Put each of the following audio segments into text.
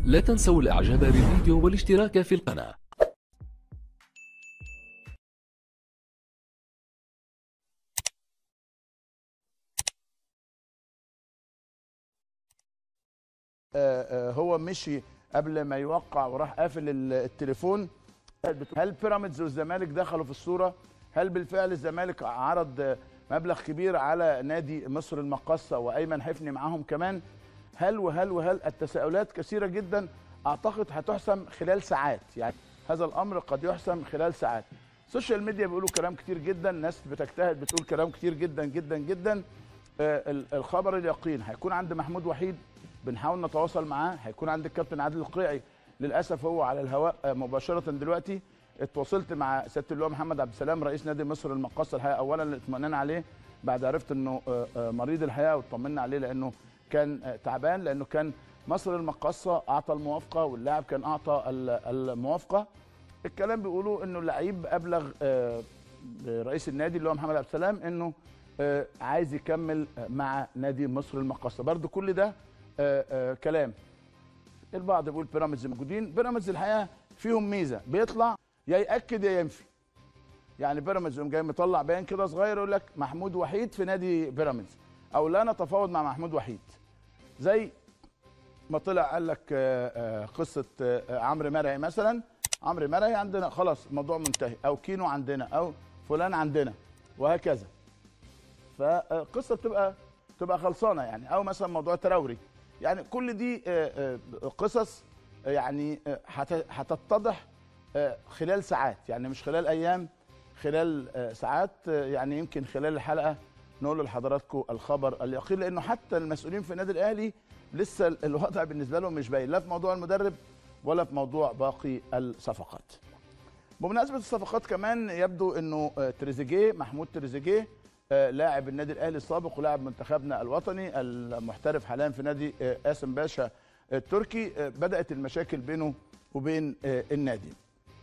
لا تنسوا الاعجاب بالفيديو والاشتراك في القناة آه، آه، هو مشي قبل ما يوقع وراح قافل ال- التليفون هل بيراميدز والزمالك دخلوا في الصوره هل بالفعل الزمالك عرض آه، مبلغ كبير على نادي مصر المقاصه وايمن حفني معاهم كمان هل وهل وهل التساؤلات كثيره جدا اعتقد هتحسم خلال ساعات يعني هذا الامر قد يحسم خلال ساعات السوشيال ميديا بيقولوا كلام كتير جدا ناس بتجتهد بتقول كلام كتير جدا جدا جدا آه، ال- الخبر اليقين هيكون عند محمود وحيد بنحاول نتواصل معاه هيكون عند الكابتن عادل القيعي للاسف هو على الهواء آه، مباشره دلوقتي اتواصلت مع سياده اللواء محمد عبد السلام رئيس نادي مصر المقاصه الحقيقه اولا الاطمئنان عليه بعد عرفت انه آه، آه، مريض الحقيقه واطمنا عليه لانه كان آه، تعبان لانه كان مصر المقاصه اعطى الموافقه واللاعب كان اعطى ال- الموافقه الكلام بيقولوا انه اللعيب ابلغ آه، رئيس النادي اللي هو محمد عبد السلام انه آه، عايز يكمل آه، مع نادي مصر المقاصه برضو كل ده آه، آه، كلام البعض بيقول بيراميدز موجودين بيراميدز الحقيقه فيهم ميزه بيطلع يا ياكد يا ينفي يعني بيراميدز يقوم جاي مطلع بيان كده صغير يقول لك محمود وحيد في نادي بيراميدز او لا نتفاوض مع محمود وحيد زي ما طلع قال لك آه، آه، قصه آه، آه، عمرو مرعي مثلا عمرو مرعي عندنا خلاص الموضوع منتهي او كينو عندنا او فلان عندنا وهكذا فالقصه بتبقى تبقى خلصانه يعني او مثلا موضوع تراوري يعني كل دي آه، آه، قصص آه، يعني آه، هت- هتتضح آه، خلال ساعات يعني مش خلال ايام خلال آه، ساعات آه، يعني يمكن خلال الحلقه نقول لحضراتكم الخبر اليقين لانه حتى المسؤولين في النادي الاهلي لسه الوضع بالنسبه لهم مش باين لا في موضوع المدرب ولا في موضوع باقي الصفقات. بمناسبه الصفقات كمان يبدو انه آه، تريزيجيه محمود تريزيجيه آه، لاعب النادي الاهلي السابق ولاعب منتخبنا الوطني المحترف حاليا في نادي آه، قاسم باشا التركي آه، بدات المشاكل بينه وبين آه، النادي.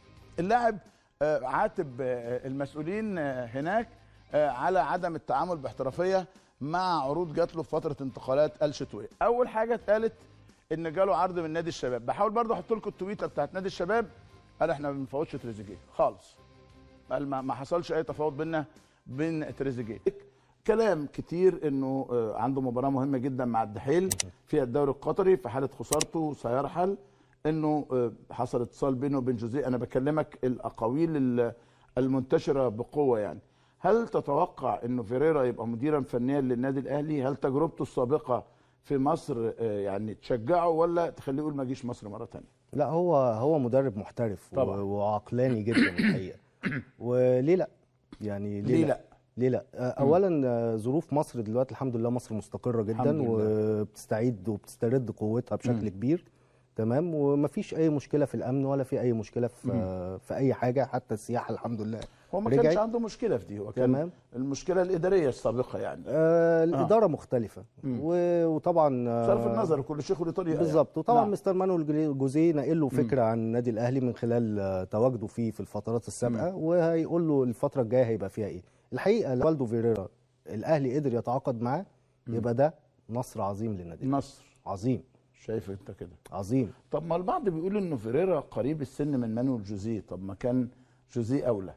اللاعب آه، عاتب آه، المسؤولين آه، هناك آه، على عدم التعامل باحترافيه مع عروض جات له في فتره انتقالات الشتويه. اول حاجه اتقالت ان جاله عرض من نادي الشباب، بحاول برضه احط لكم التويته بتاعت نادي الشباب قال احنا ما بنفوتش تريزيجيه خالص. قال ما ما حصلش اي تفاوض بيننا بين تريزيجيه. كلام كتير انه آه، عنده مباراه مهمه جدا مع الدحيل في الدوري القطري في حاله خسارته سيرحل انه آه، حصل اتصال بينه وبين جوزيه انا بكلمك الاقاويل ال- المنتشره بقوه يعني هل تتوقع انه فيريرا يبقى مديرا فنيا للنادي الاهلي هل تجربته السابقه في مصر آه، يعني تشجعه ولا تخليه يقول ما اجيش مصر مره ثانيه لا هو هو مدرب محترف طبعا. و- وعقلاني جدا الحقيقه وليه لا يعني ليه, ليه لا, لا؟ ليه لا آه، اولا آه، ظروف مصر دلوقتي الحمد لله مصر مستقره الحمد جدا لله. وبتستعيد وبتسترد قوتها بشكل كبير تمام ومفيش اي مشكله في الامن ولا في اي مشكله في آه، في اي حاجه حتى السياحه الحمد لله هو ما رجعت. كانش عنده مشكله في دي هو كان تمام. المشكله الاداريه السابقه يعني آه الاداره مختلفه و- وطبعا آه، صرف النظر كل شيخ له طريقه بالظبط وطبعا نعم. مستر مانويل جوزيه ناقل له فكره عن النادي الاهلي من خلال آه، تواجده فيه في الفترات السابقه وهيقول له الفتره الجايه هيبقى فيها ايه الحقيقه لو والدو فيريرا الاهلي قدر يتعاقد معاه يبقى ده نصر عظيم للنادي الأهلي. مصر عظيم شايف انت كده عظيم طب ما البعض بيقول انه فيريرا قريب السن من مانويل جوزيه طب ما كان جوزيه اولى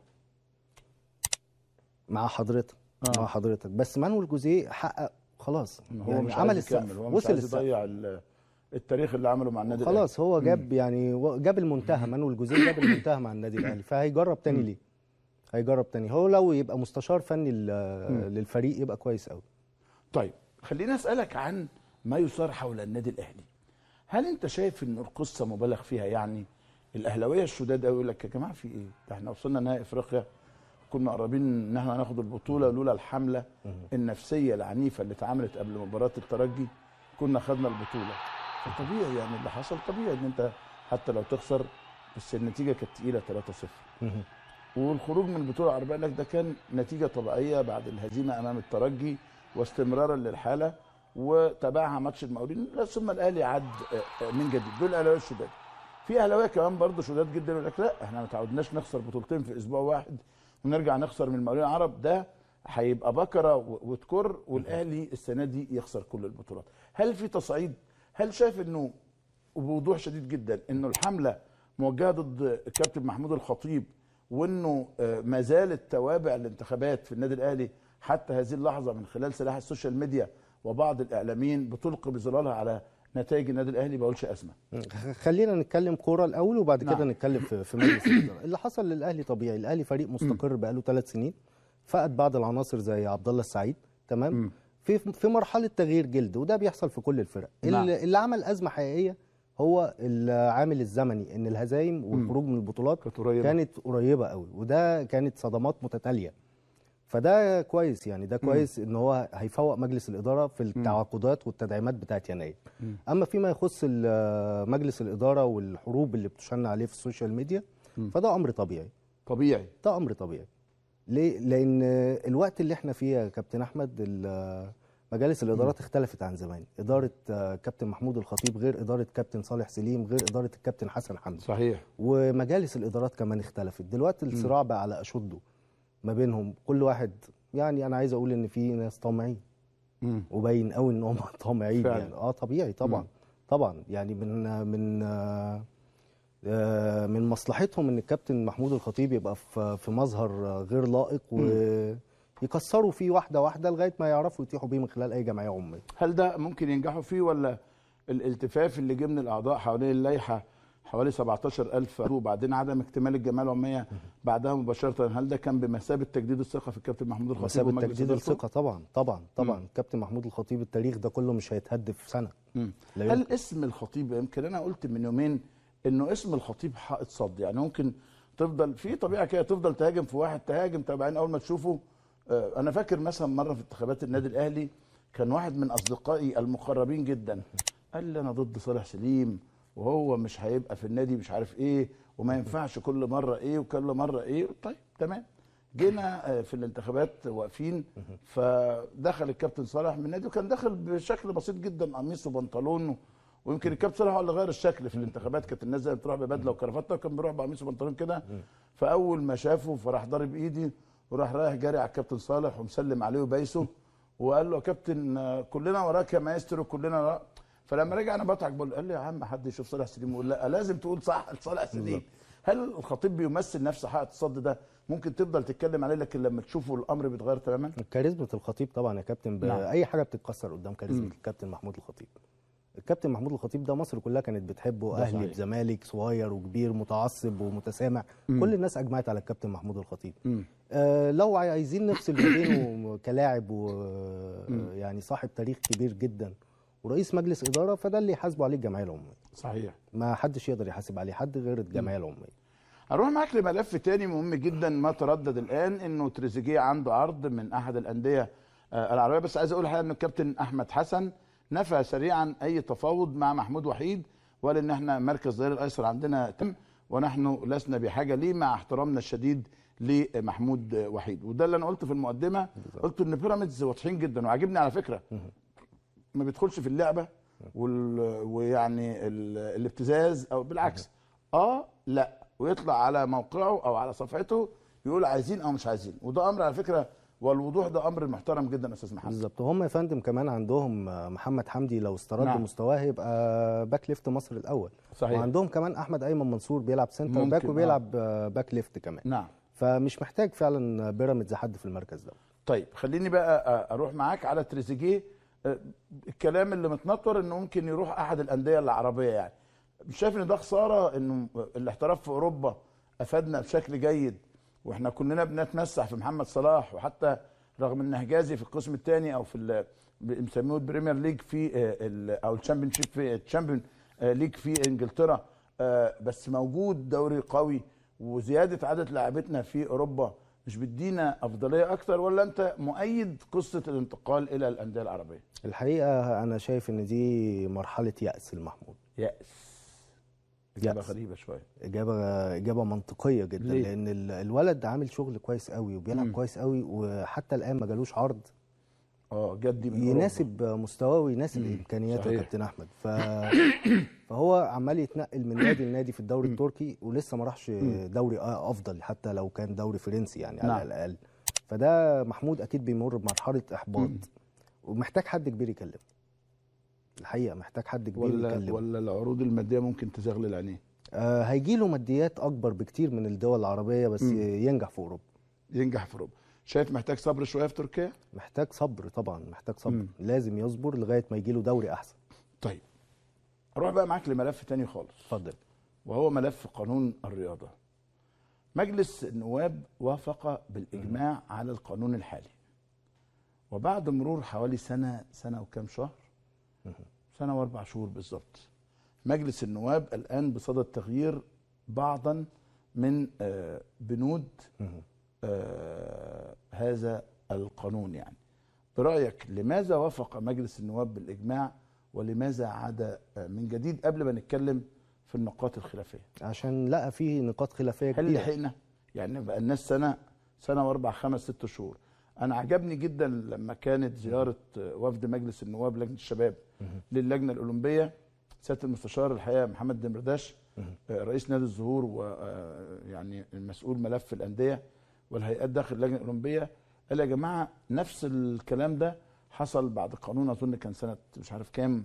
مع حضرتك آه. مع حضرتك بس مانويل جوزيه حقق خلاص ما هو يعني مش عمل عايز السقف يكمل هو مش وصل عايز السقف يضيع ال- التاريخ اللي عمله مع النادي خلاص هو جاب يعني و- جاب المنتهى مانويل جوزيه جاب المنتهى مع النادي الاهلي فهيجرب تاني ليه؟ هيجرب تاني هو لو يبقى مستشار فني ل- للفريق يبقى كويس قوي طيب خليني اسالك عن ما يثار حول النادي الاهلي هل انت شايف ان القصه مبالغ فيها يعني الاهلاويه الشداد قوي يقول لك يا جماعه في ايه ده احنا وصلنا نهائي افريقيا كنا قريبين ان احنا ناخد البطوله لولا الحمله النفسيه العنيفه اللي اتعملت قبل مباراه الترجي كنا خدنا البطوله فطبيعي يعني اللي حصل طبيعي ان انت حتى لو تخسر بس النتيجه كانت تقيله 3-0 والخروج من البطوله العربيه لك ده كان نتيجه طبيعيه بعد الهزيمه امام الترجي واستمرارا للحاله وتابعها ماتش المقاولين ثم الاهلي عد آه، آه، من جديد دول الاهلاويه الشداد في اهلاويه كمان برضه شداد جدا يقول لك لا احنا ما تعودناش نخسر بطولتين في اسبوع واحد ونرجع نخسر من المقاولين العرب ده هيبقى بكره و- وتكر والاهلي السنه دي يخسر كل البطولات هل في تصعيد هل شايف انه وبوضوح شديد جدا انه الحمله موجهه ضد الكابتن محمود الخطيب وانه آه، ما زالت توابع الانتخابات في النادي الاهلي حتى هذه اللحظه من خلال سلاح السوشيال ميديا وبعض الاعلاميين بتلقي بظلالها على نتائج النادي الاهلي ما بقولش اسمى خلينا نتكلم كوره الاول وبعد كده نعم. نتكلم في في مجلس الاداره اللي حصل للاهلي طبيعي الاهلي فريق مستقر بقاله ثلاث سنين فقد بعض العناصر زي عبد الله السعيد تمام في في مرحله تغيير جلد وده بيحصل في كل الفرق نعم. اللي, اللي عمل ازمه حقيقيه هو العامل الزمني ان الهزايم والخروج من البطولات كانت قريبة. كانت قريبه قوي وده كانت صدمات متتاليه فده كويس يعني ده كويس ان هو هيفوق مجلس الاداره في التعاقدات والتدعيمات بتاعت يناير اما فيما يخص ال- مجلس الاداره والحروب اللي بتشن عليه في السوشيال ميديا فده امر طبيعي طبيعي ده امر طبيعي ليه لان الوقت اللي احنا فيه يا كابتن احمد ال- مجالس الادارات اختلفت عن زمان اداره آه، كابتن محمود الخطيب غير اداره كابتن صالح سليم غير اداره الكابتن حسن حمدي صحيح ومجالس الادارات كمان اختلفت دلوقتي الصراع بقى على اشده ما بينهم كل واحد يعني انا عايز اقول ان في ناس طامعين مم. وباين قوي ان هم طامعين فعلا. يعني اه طبيعي طبعا مم. طبعا يعني من من آه، آه، من مصلحتهم ان الكابتن محمود الخطيب يبقى في في مظهر آه، غير لائق ويكسروا فيه واحده واحده لغايه ما يعرفوا يتيحوا بيه من خلال اي جمعيه عموميه هل ده ممكن ينجحوا فيه ولا الالتفاف اللي جه من الاعضاء حوالين اللائحه حوالي 17000 عضو وبعدين عدم اكتمال الجمعيه العموميه بعدها مباشره هل ده كان بمثابه تجديد الثقه في الكابتن محمود الخطيب مسابقه ومجلس تجديد إدارته؟ الثقه طبعا طبعا طبعا الكابتن محمود الخطيب التاريخ ده كله مش هيتهد في سنه مم. لا هل اسم الخطيب يمكن انا قلت من يومين انه اسم الخطيب حائط صد يعني ممكن تفضل في طبيعه كده تفضل تهاجم في واحد تهاجم تابعين اول ما تشوفه آه، انا فاكر مثلا مره في انتخابات النادي الاهلي كان واحد من اصدقائي المقربين جدا قال لي انا ضد صالح سليم وهو مش هيبقى في النادي مش عارف ايه وما ينفعش كل مره ايه وكل مره ايه طيب تمام جينا آه، في الانتخابات واقفين فدخل الكابتن صالح من النادي وكان داخل بشكل بسيط جدا قميص وبنطلون و- ويمكن الكابتن صالح هو اللي غير الشكل في الانتخابات كانت الناس زي بتروح ببدله وكرافته وكان بيروح بقميص وبنطلون كده فاول ما شافه فراح ضارب ايدي وراح رايح جاري على الكابتن صالح ومسلم عليه وبايسه وقال له يا كابتن آه، كلنا وراك يا مايسترو كلنا وراك فلما رجع انا بضحك بقول قال لي يا عم حد يشوف صالح سليم يقول لا لازم تقول صح صالح سليم هل الخطيب بيمثل نفس حائط الصد ده ممكن تفضل تتكلم عليه لكن لما تشوفه الامر بيتغير تماما كاريزما الخطيب طبعا يا كابتن ب... نعم. اي حاجه بتتكسر قدام كاريزما مم. الكابتن محمود الخطيب الكابتن محمود الخطيب ده مصر كلها كانت بتحبه ده اهلي صحيح. بزمالك صغير وكبير متعصب ومتسامع كل الناس اجمعت على الكابتن محمود الخطيب مم. آه لو عايزين نفصل ما بينه كلاعب ويعني صاحب تاريخ كبير جدا ورئيس مجلس اداره فده اللي يحاسبوا عليه الجمعيه العموميه صحيح ما حدش يقدر يحاسب عليه حد غير الجمعيه العموميه هنروح معاك لملف تاني مهم جدا ما تردد الان انه تريزيجيه عنده عرض من احد الانديه آه، العربيه بس عايز اقول الحقيقه ان الكابتن احمد حسن نفى سريعا اي تفاوض مع محمود وحيد وقال ان احنا مركز الظهير الايسر عندنا تم ونحن لسنا بحاجه ليه مع احترامنا الشديد لمحمود وحيد وده اللي انا قلته في المقدمه قلت ان بيراميدز واضحين جدا وعاجبني على فكره ما بيدخلش في اللعبه وال... ويعني ال... الابتزاز او بالعكس اه لا ويطلع على موقعه او على صفحته يقول عايزين او مش عايزين وده امر على فكره والوضوح ده امر محترم جدا يا استاذ محمد بالظبط هم يا فندم كمان عندهم آه، محمد حمدي لو استرد نعم. مستواه هيبقى باك ليفت مصر الاول صحيح. وعندهم كمان احمد ايمن منصور بيلعب سنتر ممكن، باك آه. وبيلعب آه، باك ليفت كمان نعم فمش محتاج فعلا بيراميدز حد في المركز ده طيب خليني بقى أ- اروح معاك على تريزيجيه أه، الكلام اللي متنطر انه ممكن يروح احد الانديه العربيه يعني مش شايف ان ده خساره انه الاحتراف في اوروبا افادنا بشكل جيد واحنا كلنا بنتمسح في محمد صلاح وحتى رغم ان حجازي في القسم الثاني او في ال- بنسميه البريمير ليج في آه، ال- او الشامبيون شيب في الشامبيون آه، ليج في انجلترا آه، بس موجود دوري قوي وزياده عدد لاعبتنا في اوروبا مش بيدينا افضليه اكتر ولا انت مؤيد قصه الانتقال الى الانديه العربيه؟ الحقيقه انا شايف ان دي مرحله يأس المحمود يأس اجابه يأس. غريبه شويه اجابه اجابه منطقيه جدا ليه؟ لان ال- الولد عامل شغل كويس قوي وبيلعب مم. كويس قوي وحتى الان ما جالوش عرض اه جدي من أوروبا. يناسب مستواه ويناسب امكانياته يا صحيح. كابتن احمد ف... فهو عمال يتنقل من نادي لنادي في الدوري التركي ولسه ما راحش دوري آه افضل حتى لو كان دوري فرنسي يعني نعم. على الاقل فده محمود اكيد بيمر بمرحله احباط ومحتاج حد كبير يكلمه الحقيقه محتاج حد كبير ولا يكلمه ولا العروض الماديه ممكن تزغلل عينيه آه هيجي له ماديات اكبر بكتير من الدول العربيه بس مم. ينجح في اوروبا ينجح في اوروبا شايف محتاج صبر شويه في تركيا محتاج صبر طبعا محتاج صبر مم. لازم يصبر لغايه ما يجي له دوري احسن طيب اروح بقى معاك لملف تاني خالص اتفضل وهو ملف قانون الرياضه مجلس النواب وافق بالاجماع على القانون الحالي وبعد مرور حوالي سنه سنه وكام شهر سنه واربع شهور بالظبط مجلس النواب الان بصدد تغيير بعضا من آه، بنود مهم. آه، هذا القانون يعني برأيك لماذا وافق مجلس النواب بالإجماع ولماذا عاد آه، من جديد قبل ما نتكلم في النقاط الخلافية عشان لقى فيه نقاط خلافيه هل كتير لحقنا يعني بقى الناس سنة سنة واربع خمس ست شهور أنا عجبني جدا لما كانت زيارة آه، وفد مجلس النواب لجنة الشباب للجنة الأولمبية سيادة المستشار الحقيقة محمد دمرداش آه، رئيس نادي الزهور ويعني المسؤول ملف الأندية والهيئات داخل اللجنة الأولمبية قال يا جماعة نفس الكلام ده حصل بعد قانون أظن كان سنة مش عارف كام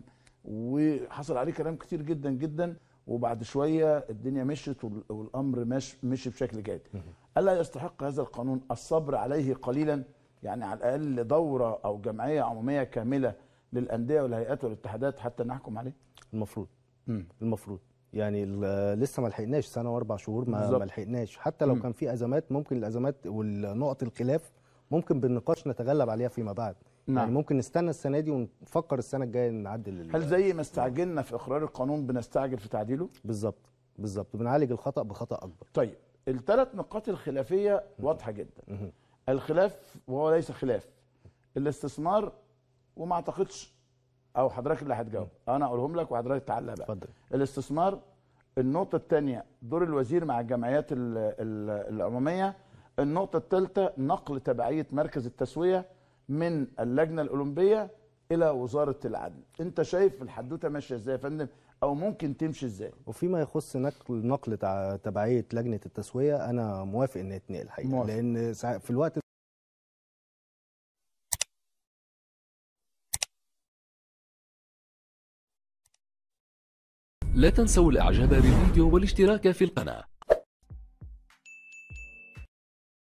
وحصل عليه كلام كتير جدا جدا وبعد شوية الدنيا مشت وال- والأمر مش مشي بشكل جيد ألا يستحق هذا القانون الصبر عليه قليلا يعني على الأقل دورة أو جمعية عمومية كاملة للأندية والهيئات والاتحادات حتى نحكم عليه المفروض مم. المفروض يعني ال- لسه ما لحقناش سنه واربع شهور ما, بالظبط. ما لحقناش حتى لو مم. كان في ازمات ممكن الازمات والنقط الخلاف ممكن بالنقاش نتغلب عليها فيما بعد نعم. يعني ممكن نستنى السنه دي ونفكر السنه الجايه نعدل ال- هل زي ما استعجلنا في إقرار القانون بنستعجل في تعديله؟ بالظبط بالظبط بنعالج الخطا بخطا اكبر طيب الثلاث نقاط الخلافية واضحة جدا مهم. الخلاف وهو ليس خلاف الاستثمار وما اعتقدش او حضرتك اللي هتجاوب انا اقولهم لك وحضرتك تعلق بقى اتفضل الاستثمار النقطة الثانية دور الوزير مع الجمعيات ال- ال- العمومية النقطة الثالثة نقل تبعية مركز التسوية من اللجنة الأولمبية إلى وزارة العدل أنت شايف الحدوتة ماشية إزاي يا فندم أو ممكن تمشي إزاي وفيما يخص نقل نقل تع- تبعيه لجنه التسويه انا موافق ان يتنقل الحقيقه موافق. لان ساع- في الوقت لا تنسوا الإعجاب بالفيديو والاشتراك في القناة